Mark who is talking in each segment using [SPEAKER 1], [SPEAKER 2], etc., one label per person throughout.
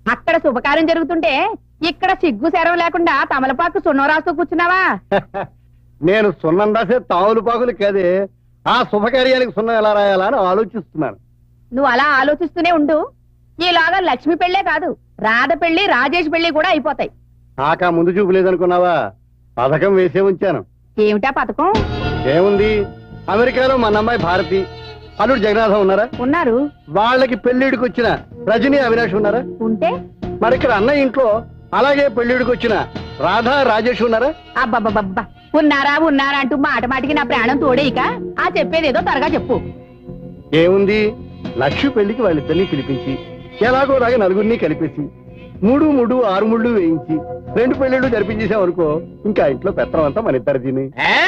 [SPEAKER 1] అక్కడ శుభకార్యం జరుగుతుంటే ఇక్కడ సిగ్గు సెరవు లేకుండా తమలపాకు సున్నం రాస్తూ కూర్చున్నావా
[SPEAKER 2] నేను సున్నం రాసే తావులు పాకులు కదే ఆ శుభకార్యానికి సున్నం ఎలా రాయాలా అని ఆలోచిస్తున్నాను
[SPEAKER 1] నువ్వు అలా ఆలోచిస్తూనే ఉండు ఈలాగా లక్ష్మి పెళ్ళే కాదు రాధ పెళ్లి రాజేష్ పెళ్లి కూడా అయిపోతాయి
[SPEAKER 2] నాకా ముందు చూపు లేదనుకున్నావా పథకం వేసే ఉంచాను
[SPEAKER 1] ఏమిటా పథకం
[SPEAKER 2] ఏముంది అమెరికాలో మన అమ్మాయి భారతి అల్లుడు జగన్నాథం ఉన్నారా
[SPEAKER 1] ఉన్నారు
[SPEAKER 2] వాళ్ళకి పెళ్లిడికి వచ్చిన రజనీ అవినాష్ ఉన్నారా
[SPEAKER 1] ఉంటే
[SPEAKER 2] మరి ఇక్కడ అన్నయ్య ఇంట్లో అలాగే పెళ్లిడికి వచ్చిన రాధా రాజేష్ ఉన్నారా
[SPEAKER 1] అబ్బబ్బబ్బబ్బా ఉన్నారా ఉన్నారా అంటూ మాట మాటికి నా ప్రాణం తోడేయిక ఆ చెప్పేదేదో త్వరగా చెప్పు
[SPEAKER 2] ఏముంది లక్ష్మి పెళ్లికి వాళ్ళిద్దరిని పిలిపించి ఎలాగో రాగా నలుగురిని కలిపేసి మూడు మూడు ఆరు ముళ్ళు వేయించి రెండు పెళ్లిళ్ళు జరిపించేసాం అనుకో ఇంకా ఇంట్లో పెత్తనం అంతా మన ఇద్దరు తిని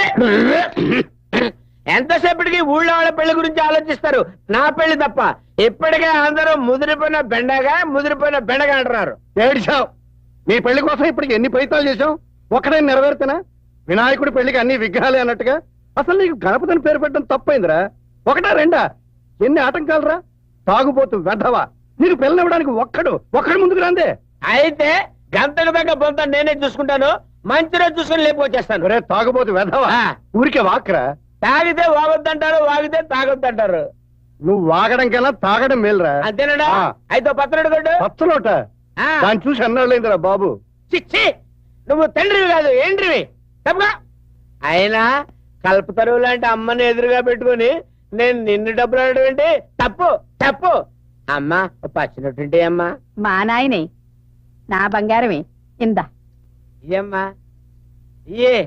[SPEAKER 3] ఎంతసేపటికి ఊళ్ళో వాళ్ళ పెళ్లి గురించి ఆలోచిస్తారు నా పెళ్లి తప్ప ఇప్పటికే అందరూ ముదిరిపోయిన బెండగా ముదిరిపోయిన బెండగా అంటున్నారు
[SPEAKER 2] ఏడ్చావు నీ పెళ్లి కోసం ఇప్పటికి ఎన్ని ప్రయత్నాలు చేశాం ఒకటే నెరవేరుతున్నా వినాయకుడి పెళ్లికి అన్ని విగ్రహాలే అన్నట్టుగా అసలు నీకు గణపతిని పేరు పెట్టడం తప్పైందిరా ఒకటా రెండా ఎన్ని ఆటంకాలరా తాగుపోతు వెధవా నీకు పిల్లనివ్వడానికి ఒక్కడు ఒక్కడు ముందుకు రాందే
[SPEAKER 3] అయితే గంటకు దగ్గర బొంత నేనే చూసుకుంటాను మంచి రోజు చూసుకుని లేపుకొచ్చేస్తాను
[SPEAKER 2] ఒరే తాగుపోతు వెధవా
[SPEAKER 3] ఆ.
[SPEAKER 2] ఊరికే వాక్రా
[SPEAKER 3] తాగితే వాగొద్దంటారు వాగితే తాగొద్దంటారు
[SPEAKER 2] నువ్వు వాగడం కన్నా తాగడం మేలురా
[SPEAKER 3] అంతేనాడా
[SPEAKER 2] ఆ.
[SPEAKER 3] అయితే పత్రడు కొట్టు
[SPEAKER 2] పచ్చలోట
[SPEAKER 3] ఆ.
[SPEAKER 2] దాన్ని చూసి అన్నాళ్ళైందిరా బాబు
[SPEAKER 3] చిచ్చి నువ్వు తండ్రివి కాదు ఏంట్రివి తప్పుగా అయినా కల్పతరువు లాంటి అమ్మని ఎదురుగా పెట్టుకుని నేను నిన్ను డబ్బులు అడగడం ఏంటి తప్పు తప్పు అమ్మా ఓ పచ్చినట్టుంటే అమ్మా
[SPEAKER 1] మా నాయనే నా బంగారమే ఇందా
[SPEAKER 3] ఇయ్యమ్మా ఇయ్యే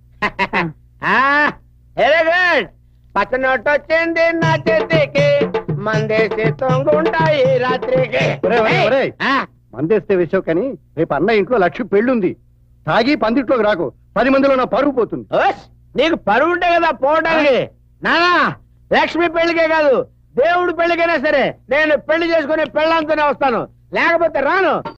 [SPEAKER 3] వెరీ గుడ్ పచ్చనొట్టు వచ్చింది నా చేతికి మందేసి తొంగుంటాయి రాత్రికి
[SPEAKER 2] ఒరేయ్, ఒరేయ్, ఒరేయ్.
[SPEAKER 3] ఆ,
[SPEAKER 2] మందేస్తే వేసావు కానీ రేపు అన్న ఇంట్లో లక్ష్మి పెళ్ళుంది తాగి పందిట్లోకి రాకు పది మందిలో నా పరుగు పోతుంది
[SPEAKER 3] ఓస్, నీకు పరువు ఉంటే కదా పోవడానికి నానా లక్ష్మి పెళ్లికే కాదు దేవుడు పెళ్లికైనా సరే నేను పెళ్లి చేసుకుని పెళ్ళంతోనే వస్తాను లేకపోతే రాను